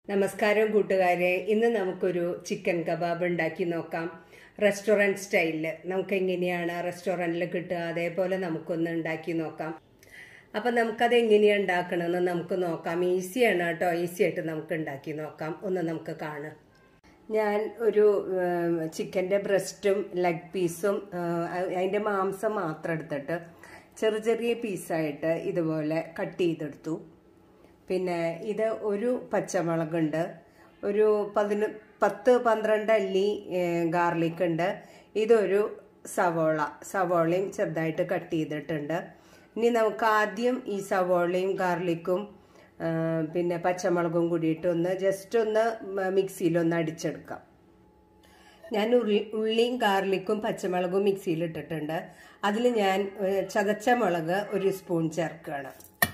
നമസ്കാരം കൂട്ടുകാരെ ഇന്ന് നമുക്കൊരു ചിക്കൻ കബാബ് ഉണ്ടാക്കി നോക്കാം റെസ്റ്റോറൻറ്റ് സ്റ്റൈലിൽ നമുക്ക് എങ്ങനെയാണ് റെസ്റ്റോറൻറ്റിൽ കിട്ടുക അതേപോലെ നമുക്കൊന്ന് ഉണ്ടാക്കി നോക്കാം അപ്പം നമുക്കത് എങ്ങനെയാണ് ഉണ്ടാക്കണമെന്ന് നമുക്ക് നോക്കാം ഈസിയാണ് കേട്ടോ ഈസി ആയിട്ട് നമുക്ക് ഉണ്ടാക്കി നോക്കാം ഒന്ന് നമുക്ക് കാണാം ഞാൻ ഒരു ചിക്കൻ്റെ ബ്രസ്റ്റും ലെഗ് പീസും അതിൻ്റെ മാംസം മാത്രം എടുത്തിട്ട് ചെറിയ ചെറിയ പീസായിട്ട് ഇതുപോലെ കട്ട് ചെയ്തെടുത്തു പിന്നെ ഇത് ഒരു പച്ചമുളകുണ്ട് ഒരു പതിന പത്ത് പന്ത്രണ്ട് അല്ലി ഗാർലിക് ഉണ്ട് ഇതൊരു സവോള സവോളയും ചെറുതായിട്ട് കട്ട് ചെയ്തിട്ടുണ്ട് ഇനി നമുക്ക് ആദ്യം ഈ സവോളയും ഗാർലിക്കും പിന്നെ പച്ചമുളകും കൂടിയിട്ട് ഒന്ന് ജസ്റ്റ് ഒന്ന് മിക്സിയിലൊന്ന് അടിച്ചെടുക്കാം ഞാൻ ഉള്ളി ഉള്ളിയും ഗാർലിക്കും പച്ചമുളകും മിക്സിയിൽ ഇട്ടിട്ടുണ്ട് അതിൽ ഞാൻ ചതച്ച മുളക് ഒരു സ്പൂൺ ചേർക്കുകയാണ്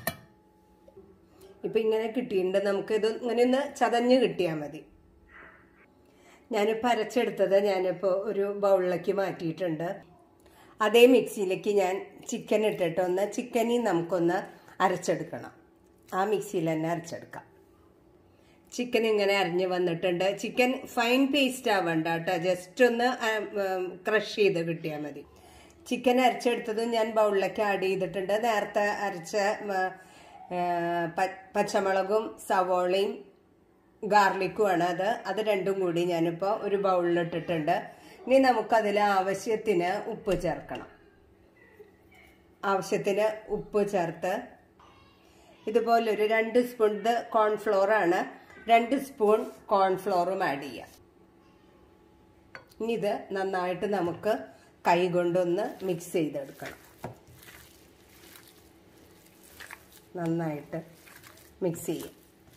ഇപ്പൊ ഇങ്ങനെ കിട്ടിയിട്ടുണ്ട് നമുക്ക് ഇത് ഇങ്ങനെ ഒന്ന് ചതഞ്ഞ് കിട്ടിയാൽ മതി ഞാനിപ്പോൾ അരച്ചെടുത്തത് ഞാനിപ്പോൾ ഒരു ബൗളിലേക്ക് മാറ്റിയിട്ടുണ്ട് അതേ മിക്സിയിലേക്ക് ഞാൻ ചിക്കൻ ഇട്ടിട്ട് ഒന്ന് ചിക്കനിൽ നമുക്കൊന്ന് അരച്ചെടുക്കണം ആ മിക്സിയിൽ തന്നെ അരച്ചെടുക്കാം ചിക്കൻ ഇങ്ങനെ അരിഞ്ഞ് വന്നിട്ടുണ്ട് ചിക്കൻ ഫൈൻ പേസ്റ്റ് ആവണ്ട കേട്ടോ ജസ്റ്റ് ഒന്ന് ക്രഷ് ചെയ്ത് കിട്ടിയാൽ മതി ചിക്കൻ അരച്ചെടുത്തതും ഞാൻ ബൗളിലേക്ക് ആഡ് ചെയ്തിട്ടുണ്ട് നേരത്തെ അരച്ച പച്ചമുളകും സവോളയും ഗാർലിക്കുമാണ് അത് അത് രണ്ടും കൂടി ഞാനിപ്പോൾ ഒരു ബൗളിലിട്ടിട്ടുണ്ട് ഇനി നമുക്കതിൽ ആവശ്യത്തിന് ഉപ്പ് ചേർക്കണം ആവശ്യത്തിന് ഉപ്പ് ചേർത്ത് ഇതുപോലൊരു രണ്ട് സ്പൂൺ ഇത് കോൺഫ്ലോർ ആണ് രണ്ട് സ്പൂൺ കോൺഫ്ലോറും ആഡ് ചെയ്യാം ഇനി ഇത് നന്നായിട്ട് നമുക്ക് കൈ കൊണ്ടൊന്ന് മിക്സ് ചെയ്തെടുക്കണം നന്നായിട്ട് മിക്സ് ചെയ്യും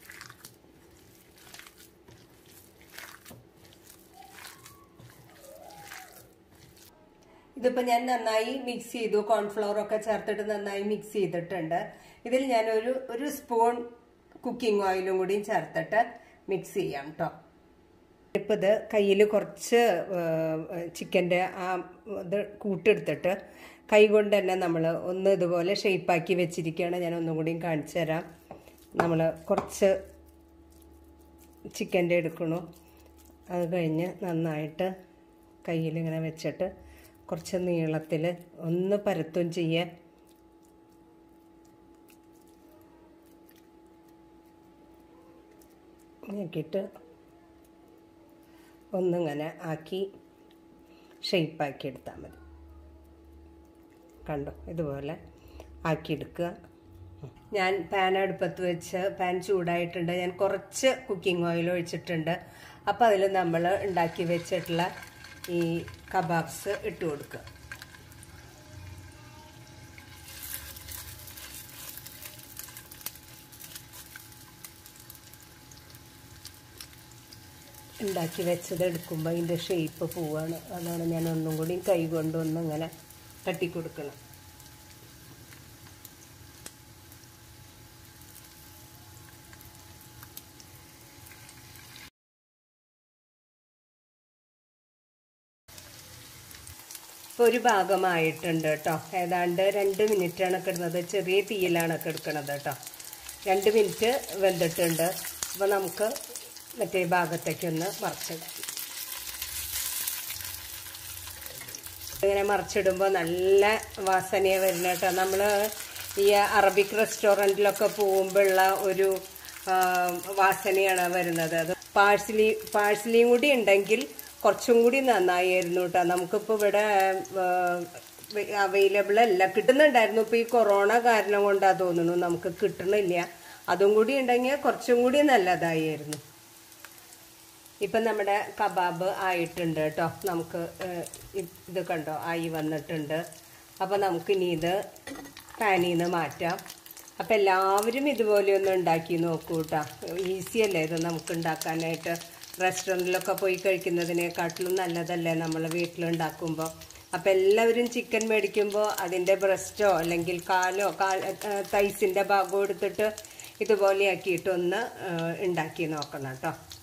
ഇതിപ്പോൾ ഞാൻ നന്നായി മിക്സ് ചെയ്തു കോൺഫ്ലവർ ഒക്കെ ചേർത്തിട്ട് നന്നായി മിക്സ് ചെയ്തിട്ടുണ്ട് ഇതിൽ ഞാൻ ഒരു ഒരു സ്പൂൺ കുക്കിംഗ് ഓയിലും കൂടി ചേർത്തിട്ട് മിക്സ് ചെയ്യാം കേട്ടോ ഇപ്പം ഇത് കയ്യിൽ കുറച്ച് ചിക്കൻ്റെ ആ ഇത് കൂട്ടെടുത്തിട്ട് കൈ കൊണ്ട് തന്നെ നമ്മൾ ഒന്ന് ഇതുപോലെ ഷേപ്പാക്കി വെച്ചിരിക്കുകയാണ് ഞാൻ ഒന്നും കൂടിയും കാണിച്ചു തരാം നമ്മൾ കുറച്ച് ചിക്കൻ്റെ എടുക്കണു അത് കഴിഞ്ഞ് നന്നായിട്ട് കയ്യിൽ ഇങ്ങനെ വെച്ചിട്ട് കുറച്ച് നീളത്തിൽ ഒന്ന് പരത്തും ചെയ്യാൻ നോക്കിയിട്ട് ഒന്നിങ്ങനെ ആക്കി ഷേപ്പാക്കി എടുത്താൽ മതി കണ്ടോ ഇതുപോലെ ആക്കിയെടുക്കുക ഞാൻ പാൻ അടുപ്പത്ത് വെച്ച് പാൻ ചൂടായിട്ടുണ്ട് ഞാൻ കുറച്ച് കുക്കിംഗ് ഓയിൽ ഒഴിച്ചിട്ടുണ്ട് അപ്പോൾ അതിൽ നമ്മൾ ഉണ്ടാക്കി വെച്ചിട്ടുള്ള ഈ കബാബ്സ് ഇട്ട് കൊടുക്കുക ഉണ്ടാക്കി വെച്ചത് എടുക്കുമ്പോൾ അതിൻ്റെ ഷേപ്പ് പോവാണ് അതാണ് ഞാൻ ഒന്നും കൂടി കൈ കൊണ്ടൊന്നും ഇങ്ങനെ തട്ടിക്കൊടുക്കണം ഇപ്പോൾ ഒരു ഭാഗമായിട്ടുണ്ട് കേട്ടോ ഏതാണ്ട് രണ്ട് മിനിറ്റാണ് കിടന്നത് ചെറിയ തീയിലാണ് കിടക്കുന്നത് കേട്ടോ രണ്ട് മിനിറ്റ് വെന്തിട്ടുണ്ട് അപ്പോൾ നമുക്ക് മറ്റേ ഭാഗത്തേക്കൊന്ന് മറിച്ചെടുക്കും ഇങ്ങനെ മറിച്ചിടുമ്പോൾ നല്ല വാസനയെ വരുന്ന കേട്ടോ നമ്മൾ ഈ അറബിക് റെസ്റ്റോറൻറ്റിലൊക്കെ പോകുമ്പോഴുള്ള ഒരു വാസനയാണ് വരുന്നത് അത് പാഴ്സലി പാഴ്സലിയും കൂടി ഉണ്ടെങ്കിൽ കുറച്ചും കൂടി നന്നായിരുന്നു കേട്ടോ നമുക്കിപ്പോൾ ഇവിടെ അവൈലബിൾ അല്ല കിട്ടുന്നുണ്ടായിരുന്നു ഇപ്പോൾ ഈ കൊറോണ കാരണം കൊണ്ടാണ് തോന്നുന്നു നമുക്ക് കിട്ടണില്ല അതും കൂടി ഉണ്ടെങ്കിൽ കുറച്ചും കൂടി നല്ലതായിരുന്നു ഇപ്പം നമ്മുടെ കബാബ് ആയിട്ടുണ്ട് കേട്ടോ നമുക്ക് ഇത് കണ്ടോ ആയി വന്നിട്ടുണ്ട് അപ്പോൾ നമുക്കിനി ഇത് പാനിൽ നിന്ന് മാറ്റാം അപ്പം എല്ലാവരും ഇതുപോലെ ഒന്ന് ഉണ്ടാക്കി നോക്കൂ കേട്ടോ ഈസി അല്ലേ ഇത് നമുക്ക് ഉണ്ടാക്കാനായിട്ട് റെസ്റ്റോറൻറ്റിലൊക്കെ പോയി കഴിക്കുന്നതിനെക്കാട്ടിലും നല്ലതല്ലേ നമ്മൾ വീട്ടിലുണ്ടാക്കുമ്പോൾ അപ്പം എല്ലാവരും ചിക്കൻ മേടിക്കുമ്പോൾ അതിൻ്റെ ബ്രസ്റ്റോ അല്ലെങ്കിൽ കാലോ കാൽ തൈസിൻ്റെ ഭാഗം എടുത്തിട്ട് ഇതുപോലെ ആക്കിയിട്ടൊന്ന് ഉണ്ടാക്കി നോക്കണം കേട്ടോ